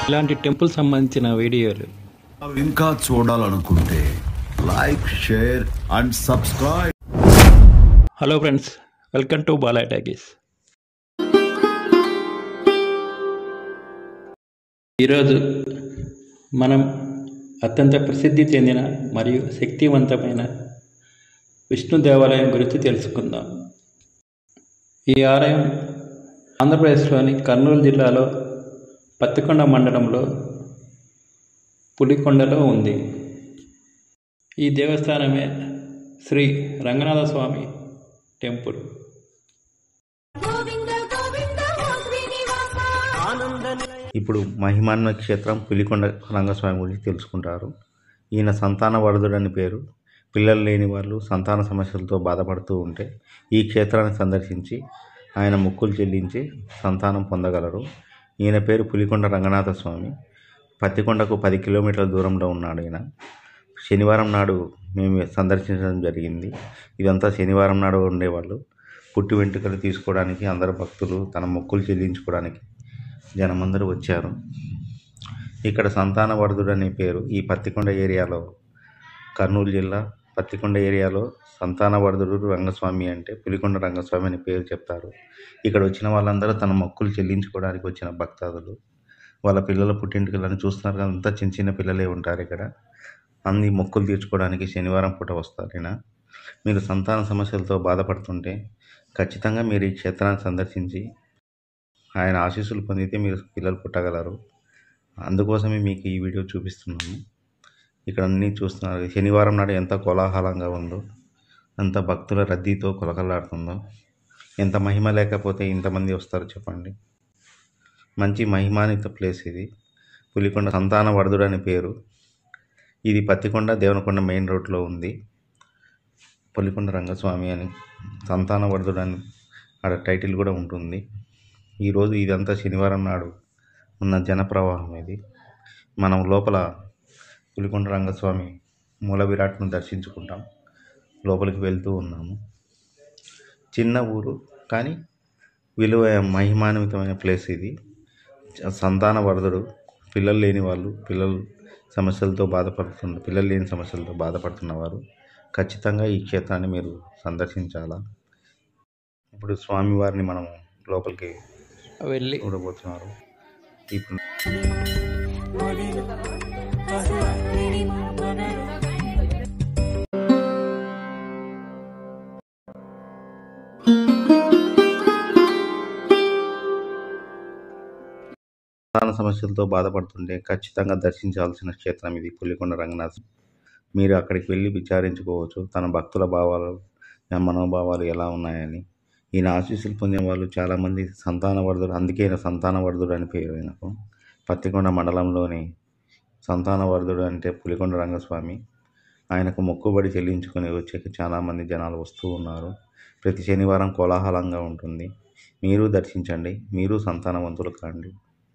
ఇలాంటి టెంపుల్ సంబంధించిన వీడియోలు అవి ఇంకా చూడాలనుకుంటే like share and subscribe hello friends welcome to Bala talkies ఈరోజు మనం అత్యంత ప్రసిద్ధి చెందిన మరియు శక్తివంతమైన విష్ణు దేవాలయం గురించి తెలుసుకుందాం ఈ ఆలయం ఆంధ్రప్రదేశ్లోని కర్నూలు జిల్లాలో పత్తికొండ మండలంలో పులికొండలో ఉంది ఈ దేవస్థానమే శ్రీ రంగనాథ స్వామి టెంపుల్ గోవింద గోవింద ఓ శ్రీనివాస ఇప్పుడు మహిమాన్వ క్షేత్రం పులికొండ రంగస్వామి గురించి తెలుసుకుంటారు ఈయన సంతాన వరదుడని పేరు పిల్లలు లేని వాళ్ళు సంతాన సమస్యలతో బాధపడుతూ ఉంటే ఈ క్షేత్రాన్ని సందర్శించి ఆయన మొక్కులు చెల్లించి సంతానం పొందగలరు ఈయన పేరు పులికొండ రంగనాథ స్వామి పత్తికొండకు పది కిలోమీటర్ల దూరంలో ఉన్నాడు ఈయన శనివారం నాడు మేము సందర్శించడం జరిగింది ఇదంతా శనివారం నాడు ఉండేవాళ్ళు పుట్టి వెంట్రుకలు తీసుకోవడానికి అందరు భక్తులు తన మొక్కులు చెల్లించుకోవడానికి జనమందరూ వచ్చారు ఇక్కడ సంతానవర్ధుడు అనే పేరు ఈ పత్తికొండ ఏరియాలో కర్నూలు జిల్లా పత్తికొండ ఏరియాలో సంతానవర్ధుడు రంగస్వామి అంటే పులికొండ రంగస్వామి అని పేరు చెప్తారు ఇక్కడ వచ్చిన వాళ్ళందరూ తన మొక్కులు చెల్లించుకోవడానికి వచ్చిన భక్తాదులు వాళ్ళ పిల్లల పుట్టింటికలను చూస్తున్నారు కదా, అంతా చిన్న చిన్న పిల్లలే ఉంటారు ఇక్కడ అన్ని మొక్కులు తీర్చుకోవడానికి శనివారం పూట వస్తారు ఈయన మీరు సంతాన సమస్యలతో బాధపడుతుంటే ఖచ్చితంగా మీరు ఈ క్షేత్రాన్ని సందర్శించి ఆయన ఆశీస్సులు పొందితే మీరు పిల్లలు పుట్టగలరు అందుకోసమే మీకు ఈ వీడియో చూపిస్తున్నాము ఇక్కడ అన్నీ చూస్తున్నారు శనివారం నాడు ఎంత కోలాహలంగా ఉందో ఎంత భక్తుల రద్దీతో కొలకలాడుతుందో ఎంత మహిమ లేకపోతే ఇంతమంది వస్తారు చెప్పండి మంచి మహిమాన్విత ప్లేస్ ఇది పులికొండ సంతాన వరదుడు అనే పేరు ఇది పత్తికొండ దేవనకొండ మెయిన్ రోడ్లో ఉంది పులికొండ రంగస్వామి అని సంతాన వరదుడు అని ఆడ టైటిల్ కూడా ఉంటుంది ఈరోజు ఇదంతా శనివారం నాడు ఉన్న జనప్రవాహం ఇది మనం లోపల పులికొండ రంగస్వామి మూల విరాట్ను దర్శించుకుంటాం లోపలికి వెళ్తూ ఉన్నాము చిన్న ఊరు కానీ విలువ మహిమాన్వితమైన ప్లేస్ ఇది సంతాన వరదుడు పిల్లలు లేని వాళ్ళు పిల్లలు సమస్యలతో బాధపడుతున్న పిల్లలు లేని సమస్యలతో బాధపడుతున్న వారు ఖచ్చితంగా ఈ క్షేత్రాన్ని మీరు సందర్శించాలా ఇప్పుడు స్వామివారిని మనం లోపలికి వెళ్ళి చూడబోతున్నారు ఇప్పుడు ప్రధాన సమస్యలతో బాధపడుతుంటే ఖచ్చితంగా దర్శించాల్సిన క్షేత్రం ఇది పుల్లికొండ రంగనాథ్ మీరు అక్కడికి వెళ్ళి విచారించుకోవచ్చు తన భక్తుల భావాలు ఆ మనోభావాలు ఎలా ఉన్నాయని ఈయన ఆశీస్సులు పొందిన వాళ్ళు చాలామంది సంతానవర్ధుడు అందుకే ఈయన సంతానవర్ధుడు అని పేరు ఈయనకు పత్తికొండ మండలంలోని సంతానవర్ధుడు అంటే పులికొండ రంగస్వామి ఆయనకు మొక్కుబడి చెల్లించుకొని వచ్చే చాలామంది జనాలు వస్తూ ఉన్నారు ప్రతి శనివారం కోలాహలంగా ఉంటుంది మీరు దర్శించండి మీరు సంతానవంతులు కాండి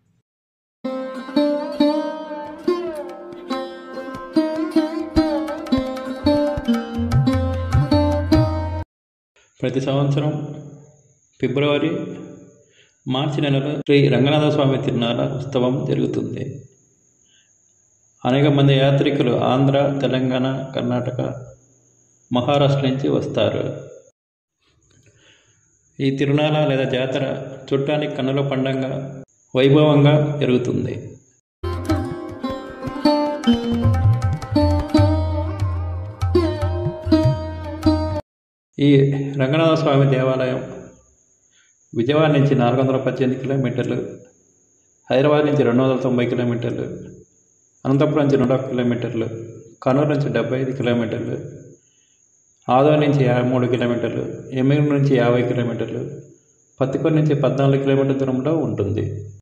ప్రతి సంవత్సరం ఫిబ్రవరి మార్చి నెలలో శ్రీ రంగనాథ స్వామి తిరునాళ ఉత్సవం జరుగుతుంది అనేక మంది యాత్రికులు ఆంధ్ర తెలంగాణ కర్ణాటక మహారాష్ట్ర నుంచి వస్తారు ఈ తిరునాళ లేదా జాతర చుట్టానికి కన్నుల పండంగా వైభవంగా జరుగుతుంది ఈ రంగనాథ స్వామి దేవాలయం విజయవాడ నుంచి నాలుగు వందల పద్దెనిమిది కిలోమీటర్లు హైదరాబాద్ నుంచి రెండు వందల తొంభై కిలోమీటర్లు అనంతపురం నుంచి నూట ఒక్క కిలోమీటర్లు కర్నూలు నుంచి డెబ్బై ఐదు కిలోమీటర్లు ఆదోని నుంచి యాభై మూడు కిలోమీటర్లు ఎమ్మిగనూరు నుంచి యాభై కిలోమీటర్లు పత్తికొండ నుంచి పద్నాలుగు కిలోమీటర్ల దూరంలో ఉంటుంది